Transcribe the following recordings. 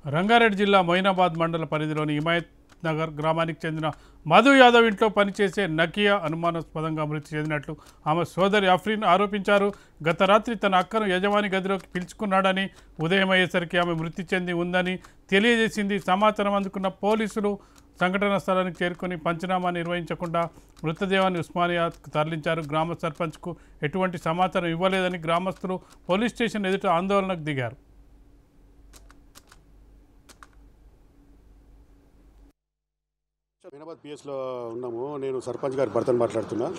రంగారెడ్డి జిల్లా మొయినాబాద్ మండల పరిధిలోని హిమాయత్ నగర్ గ్రామానికి చెందిన మధు యాదవ్ ఇంట్లో పనిచేసే నకియా అనుమానాస్పదంగా మృతి చెందినట్లు ఆమె సోదరి అఫ్రీన్ ఆరోపించారు గత రాత్రి తన అక్కను యజమాని గదిలోకి పిలుచుకున్నాడని ఉదయం అయ్యేసరికి ఆమె మృతి చెంది ఉందని తెలియజేసింది సమాచారం అందుకున్న పోలీసులు సంఘటనా స్థలానికి చేరుకొని పంచనామా నిర్వహించకుండా మృతదేహాన్ని ఉస్మానియాకు తరలించారు గ్రామ సర్పంచ్కు ఎటువంటి సమాచారం ఇవ్వలేదని గ్రామస్తులు పోలీస్ స్టేషన్ ఎదుట ఆందోళనకు దిగారు హైదరాబాద్ పిఎస్లో ఉన్నాము నేను సర్పంచ్ గారి భర్తను మాట్లాడుతున్నా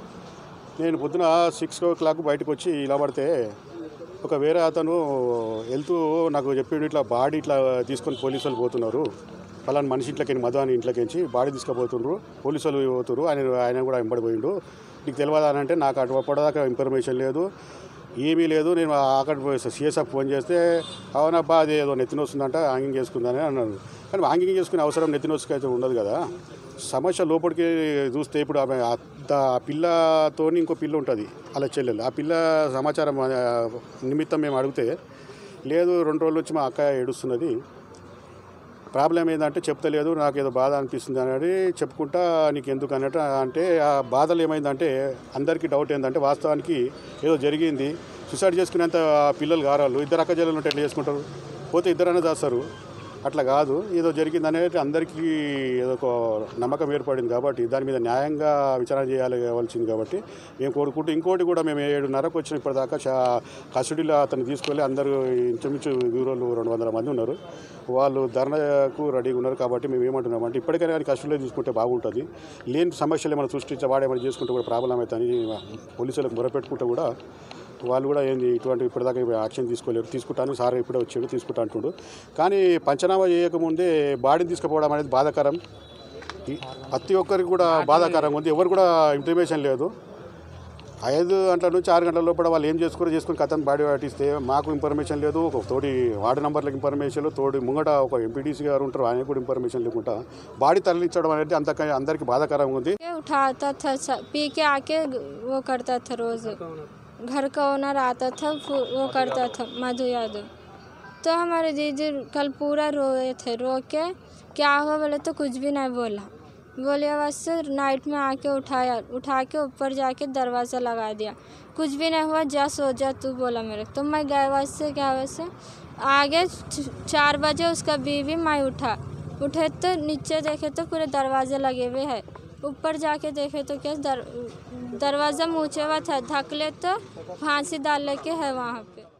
నేను పొద్దున సిక్స్ ఓ క్లాక్ బయటకు వచ్చి ఇలా పడితే ఒక వేరే అతను వెళ్తూ నాకు చెప్పిండు ఇట్లా బాడీ ఇట్లా తీసుకొని పోలీసు వాళ్ళు పోతున్నారు పలానా మనిషి ఇంట్లోకి మధు అని ఇంట్లోకించి బాడీ తీసుకుపోతుండ్రు పోలీసు వాళ్ళు పోతున్నారు ఆయన ఆయన కూడా వెంబడిపోయిండు నీకు తెలియదా అని అంటే నాకు అటు అప్పటిదాకా ఇన్ఫర్మేషన్ లేదు ఏమీ లేదు నేను అక్కడ సిఎస్ఎఫ్ ఫోన్ చేస్తే అవునబ్బా అది ఏదో నెత్తిన వస్తుందంట హ్యాంగింగ్ చేసుకుందని అన్నాను కానీ హ్యాంగింగ్ చేసుకునే అవసరం నెత్తిన అయితే ఉండదు కదా సమస్య లోపలికి చూస్తే ఇప్పుడు ఆమె అత్త ఆ పిల్లతోని ఇంకో పిల్ల ఉంటుంది అలా చెల్లెలు ఆ పిల్ల సమాచారం ఆ, నిమిత్తం మేము అడిగితే లేదు రెండు రోజుల నుంచి మా అక్క ఏడుస్తున్నది ప్రాబ్లం ఏంటంటే చెప్తలేదు నాకు ఏదో బాధ అనిపిస్తుంది అనేది చెప్పుకుంటా నీకు ఎందుకు అన్నట్టు అంటే ఆ బాధలు ఏమైందంటే అందరికీ డౌట్ ఏంటంటే వాస్తవానికి ఏదో జరిగింది సూసైడ్ చేసుకునేంత పిల్లలు గారాలు ఇద్దరు అక్క చెల్లెలు ఉంటే ఎట్లా చేసుకుంటారు పోతే ఇద్దరైనా చేస్తారు అట్లా కాదు ఏదో జరిగింది అనేది అందరికీ ఏదో ఒక నమ్మకం ఏర్పడింది కాబట్టి దాని మీద న్యాయంగా విచారణ చేయాలి కావాల్సింది కాబట్టి మేము కోరుకుంటూ ఇంకోటి కూడా మేము ఏడున్నరకు వచ్చిన ఇప్పటిదాకా చా కస్టడీలో అతను తీసుకెళ్ళి అందరూ ఇంచుమించు దూరంలో రెండు వందల మంది ఉన్నారు వాళ్ళు ధర్నాకు రెడీగా ఉన్నారు కాబట్టి మేము ఏమంటున్నామంటే ఇప్పటికైనా కానీ కస్టడీలో తీసుకుంటే బాగుంటుంది లేని సమస్యలు ఏమైనా సృష్టించే వాడేమైనా చేసుకుంటే కూడా ప్రాబ్లం అవుతుంది పోలీసులకు మొరపెట్టుకుంటే కూడా వాళ్ళు కూడా ఏంది ఇటువంటి ఇప్పటిదాకా యాక్షన్ తీసుకోలేరు తీసుకుంటాను సార్ ఇప్పుడే వచ్చాడు తీసుకుంటా అంటుండు కానీ పంచనామా చేయకముందే బాడీని తీసుకుపోవడం అనేది బాధాకరం ఈ- ప్రతి ఒక్కరికి కూడా బాధాకరంగా ఉంది ఎవరు కూడా ఇంటిమేషన్ లేదు ఐదు గంటల నుంచి ఆరు గంటల లోపల వాళ్ళు ఏం చేసుకోరు చేసుకుని కథను బాడీ పట్టిస్తే మాకు ఇన్ఫర్మేషన్ లేదు ఒక తోటి వార్డు నంబర్లకు ఇన్ఫర్మేషన్ లేదు తోటి ముంగట ఒక ఎంపీటీసీ గారు ఉంటారు ఆయన కూడా ఇన్ఫర్మేషన్ లేకుండా బాడీ తరలించడం అనేది అంత అందరికీ బాధాకరంగా ఉంది के उठाता था स- पी के आके वो करता था रोज घर का ओनर आता था फु- वो करता था मधु यादव तो हमारे दीदी कल पूरा रोए थे रो के क्या हुआ बोले तो कुछ भी नहीं बोला बोले बस से नाइट में आके उठाया उठा के ऊपर जाके दरवाज़ा लगा दिया कुछ भी नहीं हुआ जा सो जा तू बोला मेरे को। तो मैं गए वहाँ से क्या वैसे आगे छ- चार बजे उसका बीवी मैं उठा उठे तो नीचे देखे तो पूरे दरवाजे लगे हुए हैं ऊपर जाके देखे तो क्या दर, दरवाज़ा मुँचे हुआ था ढक ले तो फांसी डाल के है वहाँ पे